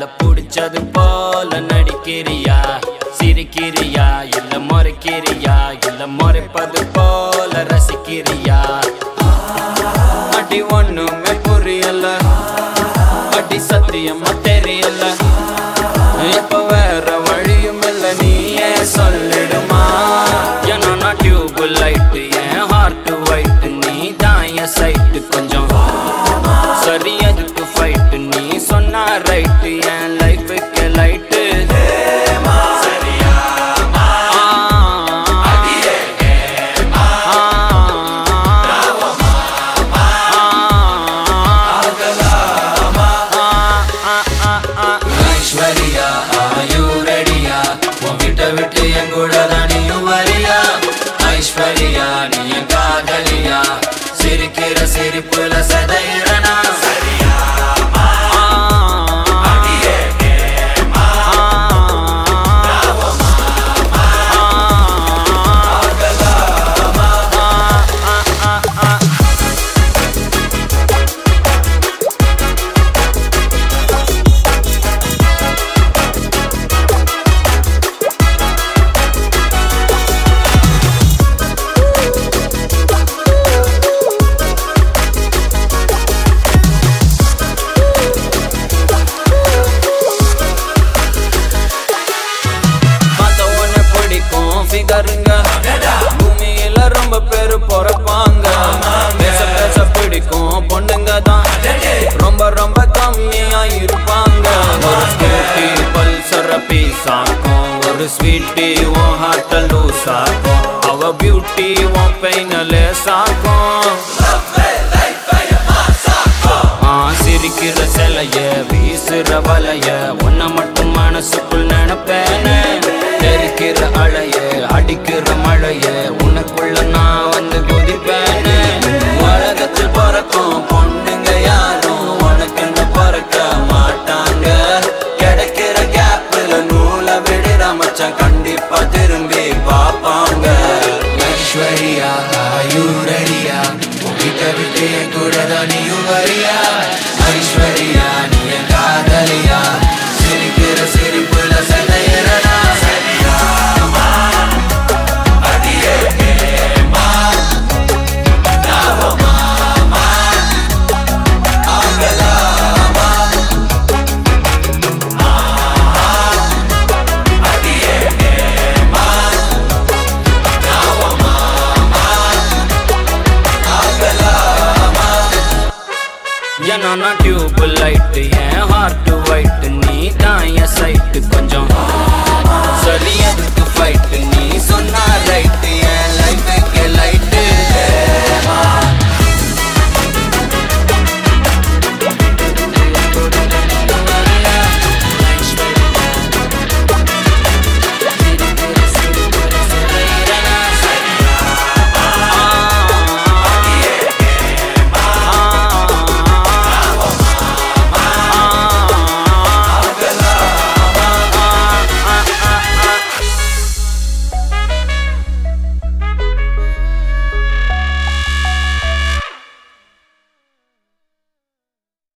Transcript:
புடிச்சது போல நடிக்கிறியா சிரிக்கிறியா இல்ல முறைக்கிறியா இல்ல முறைப்பது போல ரசிக்கிறியா அடி ஒண்ணுமே புரியல அடி சத்தியமா தெரியல இப்ப வேற வழியும் இல்ல நீயே சொல்லிடுமா ஏன்னா நான் டியூப் லைட் என் ஹார்ட் ஒயிட் நீ தான் என் சைட்டு கொஞ்சம் சரி அதுக்கு ஃபைட் நீ சொன்னா ரைட் என் லைஃபுக்கு லைட்டு சரியா ஐஸ்வர்யா ஆயு ரெடியா உன்கிட்ட விட்டு என் கூட தான் நீயும் வரியா ஐஸ்வர்யா நீ என் காதலியா சிரிக்கிற சிரிப்புல சதையிறனா சரியா பார்த்த உடனே பிடிக்கும் ஃபிகருங்க பூமியில ரொம்ப பேரு பிறப்பாங்க பேச பேச பிடிக்கும் பொண்ணுங்க தான் ரொம்ப ரொம்ப கம்மியா இருப்பாங்க ஒரு ஸ்கூட்டி பல்சர பீஸ் ஆக்கும் ஒரு ஸ்வீட்டி உன் ஹார்ட்ட லூஸ் ஆக்கும் அவ பியூட்டி உன் பெயின லேஸ் ஆக்கும் ஆ, சிரிக்கிற சிலைய வீசுற வலைய உன்னை மட்டும் மனசுக்குள் நினைப்பேனே தெரிக்கிற அலைய அடிக்கிற மழைய உனக்குள்ள நான் வந்து குதிப்பேனே உலகத்தில் பிறக்கும் பொண்ணுங்க யாரும் உனக்குன்னு பிறக்க மாட்டாங்க கிடைக்கிற கேப்ல நூலை விடுற மச்சான் கண்டிப்பா திரும்பி பார்ப்பாங்க ஐஸ்வர்யா ஆயுரடியா உன்கிட்ட விட்டு என் கூட தான் நீயும் வரியா ஐஸ்வர்யா நீ என் காதலியா சிரிக்கிற சிரிப்புல சதையிறனா சரியா அடியே ஏமா நாவமா ஆகலாமா அடியே ஏமா நாவமா ஆகலாமா ஏன்னா நான் டியூப் லைட்